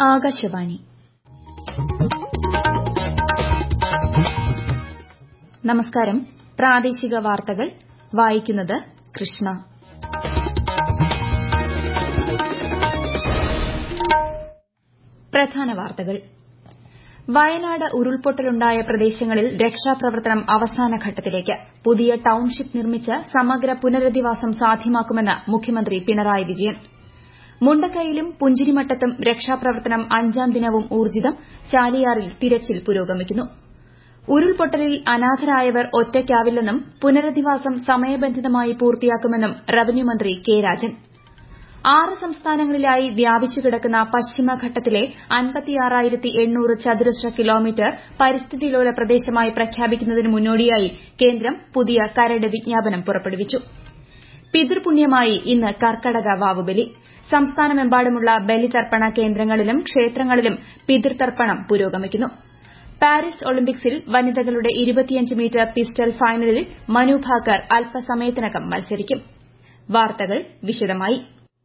ആകാശവാണി നമസ്കാരം പ്രാദേശിക വാർത്തകൾ വായിക്കുന്നത് കൃഷ്ണ പ്രധാന വാർത്തകൾ വയനാട് ഉരുൾപൊട്ടലുണ്ടായ പ്രദേശങ്ങളിൽ രക്ഷാപ്രവർത്തനം അവസാന ഘട്ടത്തിലേക്ക് പുതിയ ടൌൺഷിപ്പ് നിർമ്മിച്ച് സമഗ്ര പുനരധിവാസം സാധ്യമാക്കുമെന്ന് മുഖ്യമന്ത്രി പിണറായി വിജയൻ മുണ്ടക്കൈയിലും പുഞ്ചിരിമട്ടത്തും രക്ഷാപ്രവർത്തനം അഞ്ചാം ദിനവും ഊർജ്ജിതം ചാലിയാറിൽ തിരച്ചിൽ പുരോഗമിക്കുന്നു ഉരുൾപൊട്ടലിൽ അനാഥരായവർ ഒറ്റയ്ക്കാവില്ലെന്നും പുനരധിവാസം സമയബന്ധിതമായി പൂർത്തിയാക്കുമെന്നും റവന്യൂ മന്ത്രി കെ രാജൻ ആറ് സംസ്ഥാനങ്ങളിലായി വ്യാപിച്ചു കിടക്കുന്ന പശ്ചിമഘട്ടത്തിലെ ചതുരശ്ര കിലോമീറ്റർ പരിസ്ഥിതിലോല പ്രദേശമായി പ്രഖ്യാപിക്കുന്നതിന് മുന്നോടിയായി കേന്ദ്രം പുതിയ കരട് വിജ്ഞാപനം പുറപ്പെടുവിച്ചു പിതൃപുണ്യമായി ഇന്ന് കർക്കടക വാവുബലി സംസ്ഥാനമെമ്പാടുമുള്ള ബലിതർപ്പണ കേന്ദ്രങ്ങളിലും ക്ഷേത്രങ്ങളിലും പിതൃതർപ്പണം പുരോഗമിക്കുന്നു പാരീസ് ഒളിമ്പിക്സിൽ വനിതകളുടെ മീറ്റർ പിസ്റ്റൾ ഫൈനലിൽ മനു ഭാക്കർ അല്പസമയത്തിനകം മത്സരിക്കും വാർത്തകൾ വിശദമായി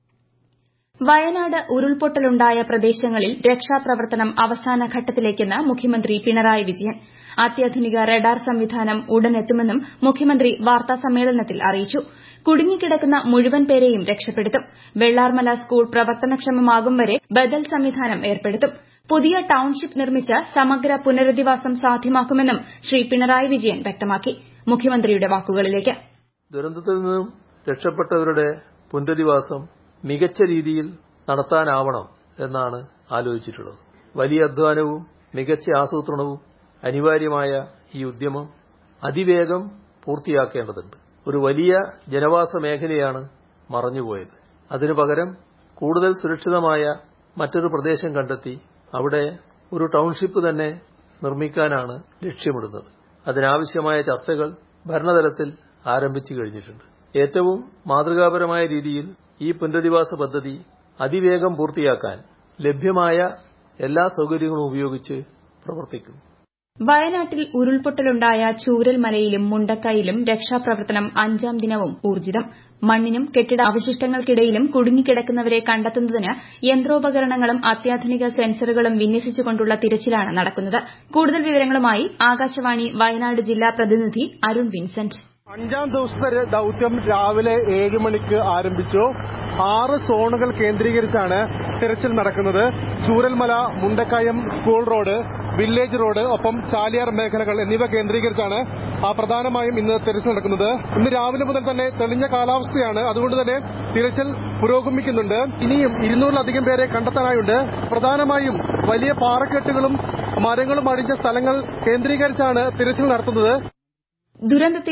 വയനാട് ഉരുൾപൊട്ടലുണ്ടായ പ്രദേശങ്ങളിൽ രക്ഷാപ്രവർത്തനം അവസാന ഘട്ടത്തിലേക്കെന്ന് മുഖ്യമന്ത്രി പിണറായി വിജയൻ അത്യാധുനിക റഡാർ സംവിധാനം ഉടനെത്തുമെന്നും മുഖ്യമന്ത്രി വാർത്താസമ്മേളനത്തിൽ അറിയിച്ചു കുടുങ്ങിക്കിടക്കുന്ന മുഴുവൻ പേരെയും രക്ഷപ്പെടുത്തും വെള്ളാർമല സ്കൂൾ പ്രവർത്തനക്ഷമമാകും വരെ ബദൽ സംവിധാനം ഏർപ്പെടുത്തും പുതിയ ടൌൺഷിപ്പ് നിർമ്മിച്ച് സമഗ്ര പുനരധിവാസം സാധ്യമാക്കുമെന്നും ശ്രീ പിണറായി വിജയൻ വ്യക്തമാക്കി മുഖ്യമന്ത്രിയുടെ വാക്കുകളിലേക്ക് ദുരന്തത്തിൽ നിന്നും രക്ഷപ്പെട്ടവരുടെ പുനരധിവാസം മികച്ച രീതിയിൽ നടത്താനാവണം എന്നാണ് ആലോചിച്ചിട്ടുള്ളത് വലിയ അധ്വാനവും മികച്ച ആസൂത്രണവും അനിവാര്യമായ ഈ ഉദ്യമം അതിവേഗം പൂർത്തിയാക്കേണ്ടതുണ്ട് ഒരു വലിയ ജനവാസ മേഖലയാണ് മറഞ്ഞുപോയത് അതിനു പകരം കൂടുതൽ സുരക്ഷിതമായ മറ്റൊരു പ്രദേശം കണ്ടെത്തി അവിടെ ഒരു ടൌൺഷിപ്പ് തന്നെ നിർമ്മിക്കാനാണ് ലക്ഷ്യമിടുന്നത് അതിനാവശ്യമായ ചർച്ചകൾ ഭരണതലത്തിൽ ആരംഭിച്ചു കഴിഞ്ഞിട്ടുണ്ട് ഏറ്റവും മാതൃകാപരമായ രീതിയിൽ ഈ പുനരധിവാസ പദ്ധതി അതിവേഗം പൂർത്തിയാക്കാൻ ലഭ്യമായ എല്ലാ സൌകര്യങ്ങളും ഉപയോഗിച്ച് പ്രവർത്തിക്കും വയനാട്ടിൽ ഉരുൾപൊട്ടലുണ്ടായ ചൂരൽമലയിലും മുണ്ടക്കൈയിലും രക്ഷാപ്രവർത്തനം അഞ്ചാം ദിനവും ഊർജ്ജിതം മണ്ണിനും കെട്ടിട അവശിഷ്ടങ്ങൾക്കിടയിലും കുടുങ്ങിക്കിടക്കുന്നവരെ കണ്ടെത്തുന്നതിന് യന്ത്രോപകരണങ്ങളും അത്യാധുനിക സെൻസറുകളും വിന്യസിച്ചുകൊണ്ടുള്ള തിരച്ചിലാണ് നടക്കുന്നത് കൂടുതൽ വിവരങ്ങളുമായി ആകാശവാണി വയനാട് ജില്ലാ പ്രതിനിധി അരുൺ വിൻസെന്റ് അഞ്ചാം ദിവസത്തെ ദൌത്യം രാവിലെ ഏഴ് മണിക്ക് ആരംഭിച്ചു ആറ് സോണുകൾ കേന്ദ്രീകരിച്ചാണ് തിരച്ചിൽ നടക്കുന്നത് Chooralmala Mundakkayam school road village road ഒപ്പം ചാലിയാർ മേഖലകൾ എന്നിവ കേന്ദ്രീകരിച്ചാണ് പ്രധാനമായും ഇന്ന് തിരച്ചിൽ നടക്കുന്നത് ഇന്ന് രാവിലെ മുതൽ തന്നെ തെളിഞ്ഞ കാലാവസ്ഥയാണ് അതുകൊണ്ട് തന്നെ തിരച്ചിൽ പുരോഗമിക്കുന്നുണ്ട് ഇനിയും ഇരുന്നൂറിലധികം പേരെ കണ്ടെത്താനായുണ്ട് പ്രധാനമായും വലിയ പാറക്കെട്ടുകളും മരങ്ങളും അടിഞ്ഞ സ്ഥലങ്ങൾ കേന്ദ്രീകരിച്ചാണ് തിരച്ചിൽ നടത്തുന്നത് ദുരന്തത്തിൽ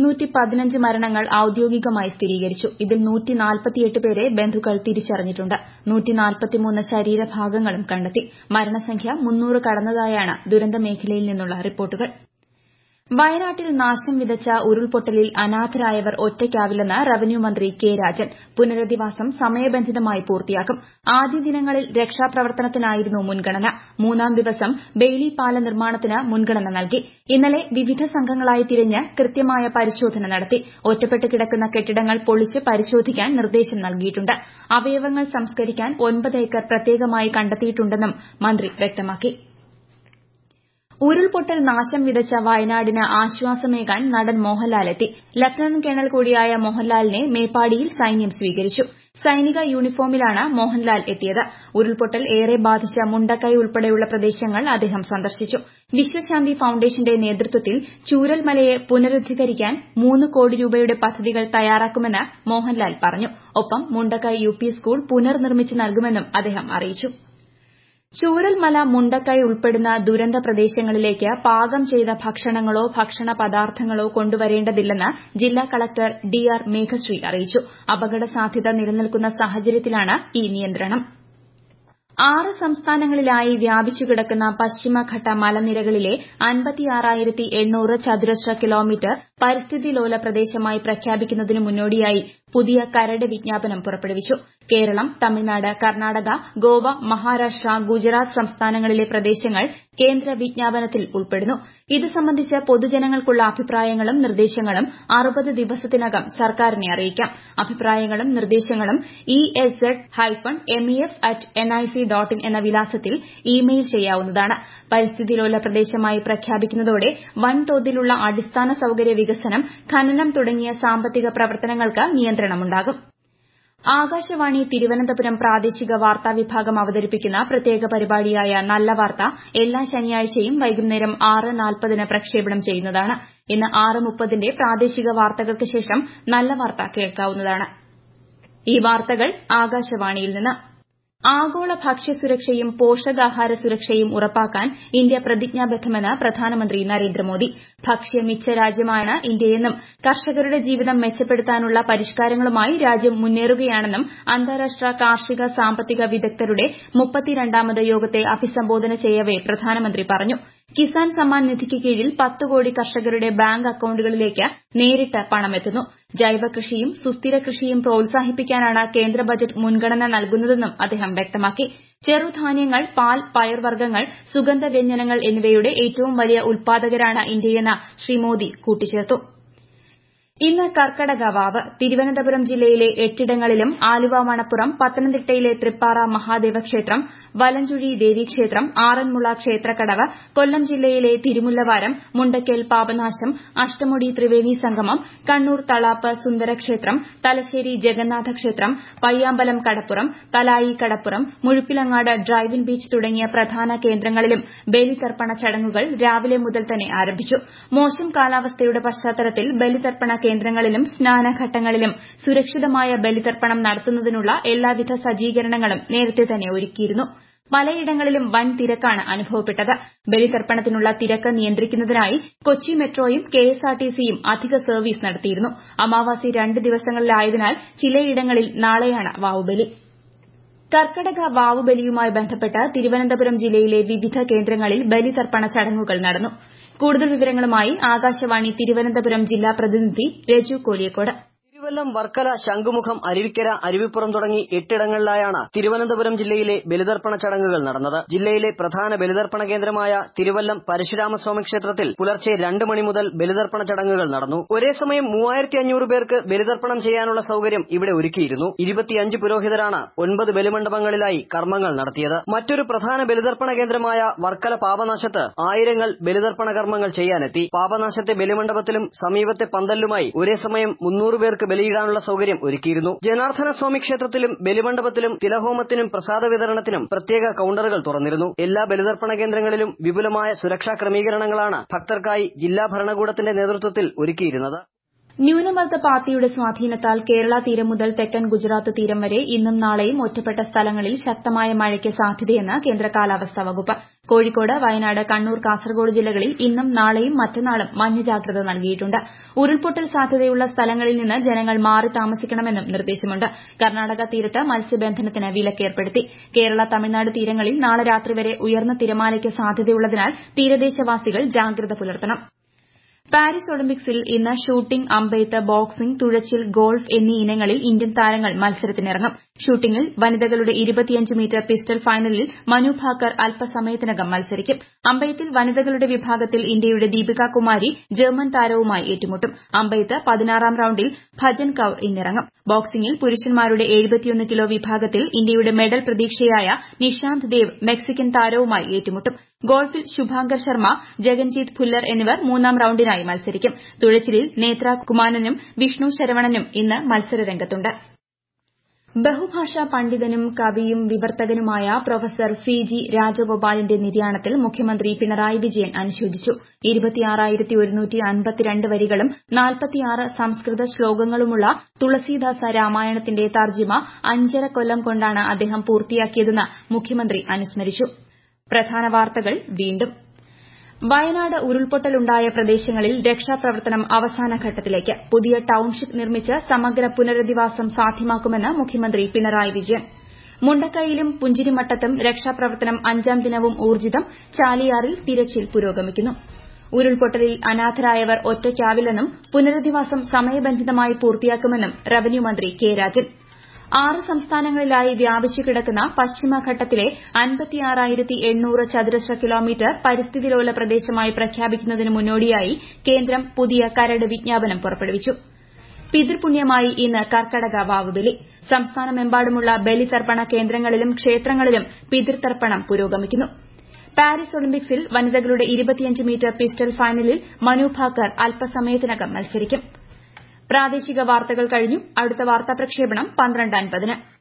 മരണങ്ങൾ ഔദ്യോഗികമായി സ്ഥിരീകരിച്ചു ഇതിൽ പേരെ ബന്ധുക്കൾ തിരിച്ചറിഞ്ഞിട്ടുണ്ട് ശരീരഭാഗങ്ങളും കണ്ടെത്തി മരണസംഖ്യ മുന്നൂറ് കടന്നതായാണ് ദുരന്ത മേഖലയിൽ നിന്നുള്ള റിപ്പോർട്ടുകൾ വയനാട്ടിൽ നാശം വിതച്ച ഉരുൾപൊട്ടലിൽ അനാഥരായവർ ഒറ്റയ്ക്കാവില്ലെന്ന് റവന്യൂ മന്ത്രി കെ രാജൻ പുനരധിവാസം സമയബന്ധിതമായി പൂർത്തിയാക്കും ആദ്യ ദിനങ്ങളിൽ രക്ഷാപ്രവർത്തനത്തിനായിരുന്നു മുൻഗണന മൂന്നാം ദിവസം ബെയ്ലി പാല നിർമ്മാണത്തിന് മുൻഗണന നൽകി ഇന്നലെ വിവിധ സംഘങ്ങളായി തിരിഞ്ഞ് കൃത്യമായ പരിശോധന നടത്തി ഒറ്റപ്പെട്ട് കിടക്കുന്ന കെട്ടിടങ്ങൾ പൊളിച്ച് പരിശോധിക്കാൻ നിർദ്ദേശം നൽകിയിട്ടുണ്ട് അവയവങ്ങൾ സംസ്കരിക്കാൻ ഒൻപത് ഏക്കർ പ്രത്യേകമായി കണ്ടെത്തിയിട്ടുണ്ടെന്നും മന്ത്രി വ്യക്തമാക്കി ഉരുൾപൊട്ടൽ നാശം വിതച്ച വയനാടിന് ആശ്വാസമേകാൻ നടൻ മോഹൻലാൽ എത്തി ലഫ്റ്റനന്റ് കേണൽ കൂടിയായ മോഹൻലാലിനെ മേപ്പാടിയിൽ സൈന്യം സ്വീകരിച്ചു സൈനിക യൂണിഫോമിലാണ് മോഹൻലാൽ എത്തിയത് ഉരുൾപൊട്ടൽ ഏറെ ബാധിച്ച മുണ്ടക്കൈ ഉൾപ്പെടെയുള്ള പ്രദേശങ്ങൾ അദ്ദേഹം സന്ദർശിച്ചു വിശ്വശാന്തി ഫൌണ്ടേഷന്റെ നേതൃത്വത്തിൽ ചൂരൽമലയെ പുനരുദ്ധരിക്കാൻ മൂന്ന് കോടി രൂപയുടെ പദ്ധതികൾ തയ്യാറാക്കുമെന്ന് മോഹൻലാൽ പറഞ്ഞു ഒപ്പം മുണ്ടക്കൈ യുപി സ്കൂൾ പുനർനിർമ്മിച്ച് നൽകുമെന്നും അദ്ദേഹം അറിയിച്ചു ചൂരൽമല മുണ്ടക്കൈ ഉൾപ്പെടുന്ന ദുരന്ത പ്രദേശങ്ങളിലേക്ക് പാകം ചെയ്ത ഭക്ഷണങ്ങളോ ഭക്ഷണ പദാർത്ഥങ്ങളോ കൊണ്ടുവരേണ്ടതില്ലെന്ന് ജില്ലാ കളക്ടർ ഡി ആർ മേഘശ്രീ അറിയിച്ചു അപകട സാധ്യത നിലനിൽക്കുന്ന സാഹചര്യത്തിലാണ് ഈ നിയന്ത്രണം ആറ് സംസ്ഥാനങ്ങളിലായി വ്യാപിച്ചു കിടക്കുന്ന പശ്ചിമഘട്ട മലനിരകളിലെ ചതുരശ്ര കിലോമീറ്റർ പരിസ്ഥിതിലോല പ്രദേശമായി പ്രഖ്യാപിക്കുന്നതിന് മുന്നോടിയായി പുതിയ കരട് വിജ്ഞാപനം പുറപ്പെടുവിച്ചു കേരളം തമിഴ്നാട് കർണാടക ഗോവ മഹാരാഷ്ട്ര ഗുജറാത്ത് സംസ്ഥാനങ്ങളിലെ പ്രദേശങ്ങൾ കേന്ദ്ര വിജ്ഞാപനത്തിൽ ഉൾപ്പെടുന്നു ഇത് സംബന്ധിച്ച് പൊതുജനങ്ങൾക്കുള്ള അഭിപ്രായങ്ങളും നിർദ്ദേശങ്ങളും അറുപത് ദിവസത്തിനകം സർക്കാരിനെ അറിയിക്കാം അഭിപ്രായങ്ങളും നിർദ്ദേശങ്ങളും E S Z hyphen M E F at N I C dot in എന്ന വിലാസത്തിൽ ഇമെയിൽ ചെയ്യാവുന്നതാണ് പരിസ്ഥിതിലോല പ്രദേശമായി പ്രഖ്യാപിക്കുന്നതോടെ വൻതോതിലുള്ള അടിസ്ഥാന സൌകര്യ വികസനം ഖനനം തുടങ്ങിയ സാമ്പത്തിക പ്രവർത്തനങ്ങൾക്ക് നിയന്ത്രണമുണ്ടാകും ആകാശവാണി തിരുവനന്തപുരം പ്രാദേശിക വാർത്താ വിഭാഗം അവതരിപ്പിക്കുന്ന പ്രത്യേക പരിപാടിയായ നല്ല വാർത്ത എല്ലാ ശനിയാഴ്ചയും വൈകുന്നേരം ആറ് നാൽപ്പതിന് പ്രക്ഷേപണം ചെയ്യുന്നതാണ് ഇന്ന് ആറ് മുപ്പതിന്റെ പ്രാദേശിക വാർത്തകൾക്ക് ശേഷം നല്ല വാർത്ത കേൾക്കാവുന്നതാണ് ഈ വാർത്തകൾ ആകാശവാണിയിൽ നിന്ന് ആഗോള ഭക്ഷ്യസുരക്ഷയും പോഷകാഹാര സുരക്ഷയും ഉറപ്പാക്കാൻ ഇന്ത്യ പ്രതിജ്ഞാബദ്ധമെന്ന് പ്രധാനമന്ത്രി നരേന്ദ്രമോദി ഭക്ഷ്യ മിച്ച രാജ്യമാണ് ഇന്ത്യയെന്നും കർഷകരുടെ ജീവിതം മെച്ചപ്പെടുത്താനുള്ള പരിഷ്കാരങ്ങളുമായി രാജ്യം മുന്നേറുകയാണെന്നും അന്താരാഷ്ട്ര കാർഷിക സാമ്പത്തിക വിദഗ്ധരുടെ മുപ്പത്തിരണ്ടാമത് യോഗത്തെ അഭിസംബോധന ചെയ്യവെ പ്രധാനമന്ത്രി പറഞ്ഞു കിസാൻ സമ്മാൻ നിധിക്ക് കീഴിൽ പത്ത് കോടി കർഷകരുടെ ബാങ്ക് അക്കൌണ്ടുകളിലേക്ക് നേരിട്ട് പണമെത്തുന്നു ജൈവ കൃഷിയും സുസ്ഥിര കൃഷിയും പ്രോത്സാഹിപ്പിക്കാനാണ് കേന്ദ്ര ബജറ്റ് മുൻഗണന നൽകുന്നതെന്നും അദ്ദേഹം വ്യക്തമാക്കി ചെറുധാന്യങ്ങൾ പാൽ പയർവർഗ്ഗങ്ങൾ സുഗന്ധവ്യഞ്ജനങ്ങൾ എന്നിവയുടെ ഏറ്റവും വലിയ ഉൽപാദകരാണ് ഇന്ത്യയെന്ന് ശ്രീ മോദി കൂട്ടിച്ചേർത്തു ഇന്ന് കർക്കടക വാവ് തിരുവനന്തപുരം ജില്ലയിലെ എട്ടിടങ്ങളിലും ആലുവ മണപ്പുറം പത്തനംതിട്ടയിലെ തൃപ്പാറ മഹാദേവ ക്ഷേത്രം വലഞ്ചുഴി ദേവീക്ഷേത്രം ആറന്മുള ക്ഷേത്രക്കടവ് കൊല്ലം ജില്ലയിലെ തിരുമുല്ലവാരം മുണ്ടക്കൽ പാപനാശം അഷ്ടമുടി ത്രിവേണി സംഗമം കണ്ണൂർ തളാപ്പ് സുന്ദരക്ഷേത്രം തലശ്ശേരി ജഗന്നാഥ ക്ഷേത്രം പയ്യാമ്പലം കടപ്പുറം തലായി കടപ്പുറം മുഴുപ്പിലങ്ങാട് ഡ്രൈവിൻ ബീച്ച് തുടങ്ങിയ പ്രധാന കേന്ദ്രങ്ങളിലും ബലിതർപ്പണ ചടങ്ങുകൾ രാവിലെ മുതൽ തന്നെ ആരംഭിച്ചു മോശം കാലാവസ്ഥയുടെ പശ്ചാത്തലത്തിൽ ബലിതർപ്പണ കേന്ദ്രങ്ങളിലും സ്നാനഘട്ടങ്ങളിലും സുരക്ഷിതമായ ബലിതർപ്പണം നടത്തുന്നതിനുള്ള എല്ലാവിധ സജ്ജീകരണങ്ങളും നേരത്തെ തന്നെ ഒരുക്കിയിരുന്നു പലയിടങ്ങളിലും വൻ തിരക്കാണ് അനുഭവപ്പെട്ടത് ബലിതർപ്പണത്തിനുള്ള തിരക്ക് നിയന്ത്രിക്കുന്നതിനായി കൊച്ചി മെട്രോയും കെഎസ്ആർടിസിയും അധിക സർവീസ് നടത്തിയിരുന്നു അമാവാസി രണ്ട് ദിവസങ്ങളിലായതിനാൽ ചിലയിടങ്ങളിൽ നാളെയാണ് വാവുബലി കർക്കടക വാവുബലിയുമായി ബന്ധപ്പെട്ട് തിരുവനന്തപുരം ജില്ലയിലെ വിവിധ കേന്ദ്രങ്ങളിൽ ബലിതർപ്പണ ചടങ്ങുകൾ നടന്നു കൂടുതൽ വിവരങ്ങളുമായി ആകാശവാണി തിരുവനന്തപുരം ജില്ലാ പ്രതിനിധി രജു കോലിയക്കോട് തിരുവല്ലം വർക്കല ശംഖുമുഖം അരുവിക്കര അരുവിപ്പുറം തുടങ്ങി എട്ടിടങ്ങളിലായാണ് തിരുവനന്തപുരം ജില്ലയിലെ ബലിതർപ്പണ ചടങ്ങുകൾ നടന്നത് ജില്ലയിലെ പ്രധാന ബലിതർപ്പണ കേന്ദ്രമായ തിരുവല്ലം പരശുരാമസ്വാമി ക്ഷേത്രത്തിൽ പുലർച്ചെ രണ്ട് മണി മുതൽ ബലിതർപ്പണ ചടങ്ങുകൾ നടന്നു ഒരേ സമയം മൂവായിരത്തി അഞ്ഞൂറ് പേർക്ക് ബലിതർപ്പണം ചെയ്യാനുള്ള സൌകര്യം ഇവിടെ ഒരുക്കിയിരുന്നു ഇരുപത്തിയഞ്ച് പുരോഹിതരാണ് ഒൻപത് ബലിമണ്ഡപങ്ങളിലായി കർമ്മങ്ങൾ നടത്തിയത് മറ്റൊരു പ്രധാന ബലിതർപ്പണ കേന്ദ്രമായ വർക്കല പാപനാശത്ത് ആയിരങ്ങൾ ബലിതർപ്പണ കർമ്മങ്ങൾ ചെയ്യാനെത്തി പാപനാശത്തെ ബലിമണ്ഡപത്തിലും സമീപത്തെ പന്തലിലുമായി ഒരേ സമയം മുന്നൂറ് പേർക്ക് ബലിയിടാനുള്ള സൌകര്യം ഒരുക്കിയിരുന്നു ജനാർദ്ദന സ്വാമി ക്ഷേത്രത്തിലും ബലിമണ്ഡപത്തിലും തിലഹോമത്തിനും പ്രസാദ വിതരണത്തിനും പ്രത്യേക കൌണ്ടറുകൾ തുറന്നിരുന്നു എല്ലാ ബലിതർപ്പണ കേന്ദ്രങ്ങളിലും വിപുലമായ സുരക്ഷാ ക്രമീകരണങ്ങളാണ് ഭക്തർക്കായി ജില്ലാ ഭരണകൂടത്തിന്റെ നേതൃത്വത്തിൽ ഒരുക്കിയിരുന്നത് ന്യൂനമർദ്ദ പാത്തിയുടെ സ്വാധീനത്താൽ കേരള തീരം മുതൽ തെക്കൻ ഗുജറാത്ത് തീരം വരെ ഇന്നും നാളെയും ഒറ്റപ്പെട്ട സ്ഥലങ്ങളിൽ ശക്തമായ മഴയ്ക്ക് സാധ്യതയെന്ന് കേന്ദ്ര കാലാവസ്ഥാ വകുപ്പ് കോഴിക്കോട് വയനാട് കണ്ണൂർ കാസർഗോഡ് ജില്ലകളിൽ ഇന്നും നാളെയും മറ്റന്നാളും മഞ്ഞ ജാഗ്രത നൽകിയിട്ടുണ്ട് ഉരുൾപൊട്ടൽ സാധ്യതയുള്ള സ്ഥലങ്ങളിൽ നിന്ന് ജനങ്ങൾ മാറി താമസിക്കണമെന്നും നിർദ്ദേശമുണ്ട് കർണാടക തീരത്ത് മത്സ്യബന്ധനത്തിന് വിലക്കേർപ്പെടുത്തി കേരള തമിഴ്നാട് തീരങ്ങളിൽ നാളെ രാത്രി വരെ ഉയർന്ന തിരമാലയ്ക്ക് സാധ്യതയുള്ളതിനാൽ തീരദേശവാസികൾ ജാഗ്രത പുലർത്തണം പാരീസ് ഒളിമ്പിക്സിൽ ഇന്ന് ഷൂട്ടിംഗ് അമ്പെയ്ത്ത് ബോക്സിംഗ് തുഴച്ചിൽ ഗോൾഫ് എന്നീ ഇനങ്ങളിൽ ഇന്ത്യൻ താരങ്ങൾ മത്സരത്തിനിറങ്ങും ഷൂട്ടിംഗിൽ വനിതകളുടെ മീറ്റർ പിസ്റ്റൾ ഫൈനലിൽ മനു ഭാക്കർ അല്പസമയത്തിനകം മത്സരിക്കും അമ്പെയ്ത്തിൽ വനിതകളുടെ വിഭാഗത്തിൽ ഇന്ത്യയുടെ ദീപിക കുമാരി ജർമ്മൻ താരവുമായി ഏറ്റുമുട്ടും അമ്പെയ്ത്ത് പതിനാറാം റൌണ്ടിൽ ഭജൻ കൌർ ഇന്നിറങ്ങും ബോക്സിംഗിൽ പുരുഷന്മാരുടെ കിലോ വിഭാഗത്തിൽ ഇന്ത്യയുടെ മെഡൽ പ്രതീക്ഷയായ നിഷാന്ത് ദേവ് മെക്സിക്കൻ താരവുമായി ഏറ്റുമുട്ടും ഗോൾഫിൽ ശുഭാങ്കർ ശർമ്മ ജഗൻജീത് ഭുല്ലർ എന്നിവർ മൂന്നാം റൌണ്ടിനായി മത്സരിക്കും തുഴച്ചിലിൽ നേത്ര കുമാനനും വിഷ്ണു ശരവണനും ഇന്ന് മത്സരരംഗത്തുണ്ട് ബഹുഭാഷാ പണ്ഡിതനും കവിയും വിവർത്തകനുമായ പ്രൊഫസർ സി ജി രാജഗോപാലിന്റെ നിര്യാണത്തിൽ മുഖ്യമന്ത്രി പിണറായി വിജയൻ അനുശോചിച്ചു വരികളും സംസ്കൃത ശ്ലോകങ്ങളുമുള്ള തുളസീദാസ രാമായണത്തിന്റെ തർജിമ അഞ്ചര കൊല്ലം കൊണ്ടാണ് അദ്ദേഹം പൂർത്തിയാക്കിയതെന്ന് മുഖ്യമന്ത്രി അനുസ്മരിച്ചു പ്രധാന വാർത്തകൾ വീണ്ടും വയനാട് ഉരുൾപൊട്ടലുണ്ടായ പ്രദേശങ്ങളിൽ രക്ഷാപ്രവർത്തനം അവസാന ഘട്ടത്തിലേക്ക് പുതിയ ടൌൺഷിപ്പ് നിർമ്മിച്ച് സമഗ്ര പുനരധിവാസം സാധ്യമാക്കുമെന്ന് മുഖ്യമന്ത്രി പിണറായി വിജയൻ മുണ്ടക്കൈയിലും പുഞ്ചിരിമട്ടത്തും രക്ഷാപ്രവർത്തനം അഞ്ചാം ദിനവും ഊർജ്ജിതം ചാലിയാറിൽ തിരച്ചിൽ പുരോഗമിക്കുന്നു ഉരുൾപൊട്ടലിൽ അനാഥരായവർ ഒറ്റയ്ക്കാവില്ലെന്നും പുനരധിവാസം സമയബന്ധിതമായി പൂർത്തിയാക്കുമെന്നും റവന്യൂ മന്ത്രി കെ രാജൻ ആറ് സംസ്ഥാനങ്ങളിലായി വ്യാപിച്ചു കിടക്കുന്ന പശ്ചിമഘട്ടത്തിലെ ചതുരശ്ര കിലോമീറ്റർ പരിസ്ഥിതിലോല പ്രദേശമായി പ്രഖ്യാപിക്കുന്നതിന് മുന്നോടിയായി കേന്ദ്രം പുതിയ കരട് വിജ്ഞാപനം പുറപ്പെടുവിച്ചു പിതൃപുണ്യമായി ഇന്ന് കർക്കടക വാവുബലി സംസ്ഥാനമെമ്പാടുമുള്ള ബലിതർപ്പണ കേന്ദ്രങ്ങളിലും ക്ഷേത്രങ്ങളിലും പിതൃതർപ്പണം പുരോഗമിക്കുന്നു പാരീസ് ഒളിമ്പിക്സിൽ വനിതകളുടെ മീറ്റർ പിസ്റ്റൾ ഫൈനലിൽ മനു ഭാക്കർ അല്പസമയത്തിനകം മത്സരിക്കും പ്രാദേശിക വാർത്തകൾ കഴിഞ്ഞു അടുത്ത വാർത്താ പ്രക്ഷേപണം പന്ത്രണ്ട് അൻപതിന്